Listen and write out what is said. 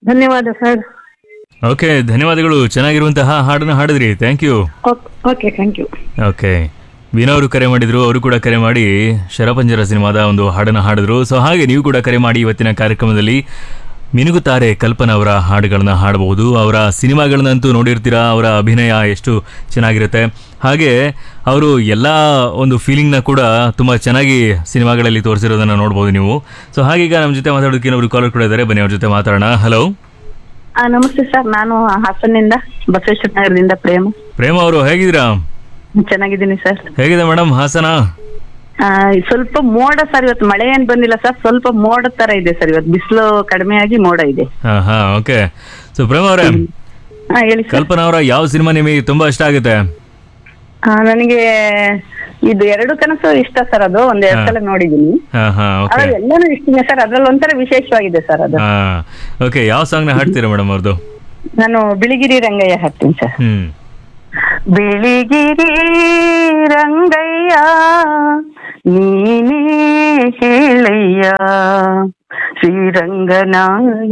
ಧನ್ಯವಾದ sir okay ಧನ್ಯವಾದಗಳು ಚೆನ್ನಾಗಿರುವಂತಹ ಹಾಡನ್ನ ಹಾಡಿದ್ರಿ thank you okay thank you okay Veena ಅವರು ಕರೆ ಮಾಡಿದ್ರು ಅವರು ಕೂಡ ಕರೆ ಮಾಡಿ ಶರಪಂಜರ ಸಿನಿಮಾದ ಒಂದು ಹಾಡನ್ನು ಹಾಡಿದ್ರು ಸೊ ಹಾಗೆ ನೀವು ಕೂಡ ಕರೆ ಮಾಡಿ ಇವತ್ತಿನ ಕಾರ್ಯಕ್ರಮದಲ್ಲಿ ಮಿನುಗುತ್ತಾರೆ ಕಲ್ಪನಾ ಅವರ ಹಾಡುಗಳನ್ನ ಹಾಡಬಹುದು ಅವರ ಸಿನಿಮಾಗಳನ್ನಂತೂ ನೋಡಿರ್ತೀರಾ ಅವರ ಅಭಿನಯ ಎಷ್ಟು ಚೆನ್ನಾಗಿರುತ್ತೆ ಹಾಗೆ ಅವರು ಎಲ್ಲ ಒಂದು ಫೀಲಿಂಗ್ನ ಕೂಡ ತುಂಬ ಚೆನ್ನಾಗಿ ಸಿನಿಮಾಗಳಲ್ಲಿ ತೋರಿಸಿರೋದನ್ನ ನೋಡ್ಬೋದು ನೀವು ಸೊ ಹಾಗೀಗ ನಮ್ಮ ಜೊತೆ ಮಾತಾಡೋದಕ್ಕೆ ಇನ್ನೊಬ್ರು ಕಾಲರ್ ಕೂಡ ಇದ್ದಾರೆ ಬನ್ನಿ ಅವ್ರ ಜೊತೆ ಮಾತಾಡೋಣ ಹಲೋ ನಮಸ್ತೆ ಸರ್ ನಾನು ಹಾಸನ್ನಿಂದ ಬಸವೇಶ್ವರ ನಗರದಿಂದ ಪ್ರೇಮ ಪ್ರೇಮ ಅವರು ಹೇಗಿದ್ದೀರಾ ಚೆನ್ನಾಗಿದ್ದೀನಿ ಸರ್ ಹೇಗಿದೆ ಮೇಡಮ್ ಹಾಸನ ಆ, ಸ್ವಲ್ಪ ಮೋಡ ಸರ್ ಇವತ್ತು ಮಳೆ ಏನ್ ಬಂದಿಲ್ಲ ಸರ್ ಸ್ವಲ್ಪ ಮೋಡ ತರ ಇದೆ ಸರ್ ಇವತ್ತು ಬಿಸಿಲು ಕಡಿಮೆ ಆಗಿ ಮೋಡ ಇದೆ ಹಾಂ ಹಾಂ ಓಕೆ ಸೊ ಪ್ರೇಮ ಅವರೇ ಹಾ ಹೇಳಿ ಸರ್ ಕಲ್ಪನಾ ಅವರ ಯಾವ ಸಿನಿಮಾ ನಿಮಗೆ ತುಂಬಾ ಇಷ್ಟ ಆಗುತ್ತೆ ಆ, ನನಗೆ ಇದು ಎರಡು ಕನಸು ಇಷ್ಟ ಸರ್ ಅದು ಒಂದ್ ಎರಡ್ ಹಾ. ಸಲ ನೋಡಿದೀನಿ ಹಾ ಹಾ ಓಕೆ ಅದ್ರಲ್ಲಿ ಎಲ್ಲಾನು ಇಷ್ಟನೇ ಸರ್ ಅದ್ರಲ್ಲಿ ಒಂಥರ ವಿಶೇಷವಾಗಿದೆ ಸರ್ ಅದು ಹಾ ಓಕೆ ಯಾವ ಸಾಂಗ್ನ ಹಾಡ್ತೀರಾ ಮೇಡಮ್ ಅವ್ರದ್ದು ನಾನು ಬಿಳಿಗಿರಿ ರಂಗಯ್ಯ ಹಾಕ್ತೀನಿ ಸರ್ ಹ್ಮ್ ಬಿಳಿಗಿರಿ ರಂಗಯ್ಯ ನೀನೇ ಹೇಳಯ್ಯ ಶ್ರೀರಂಗನಾಯ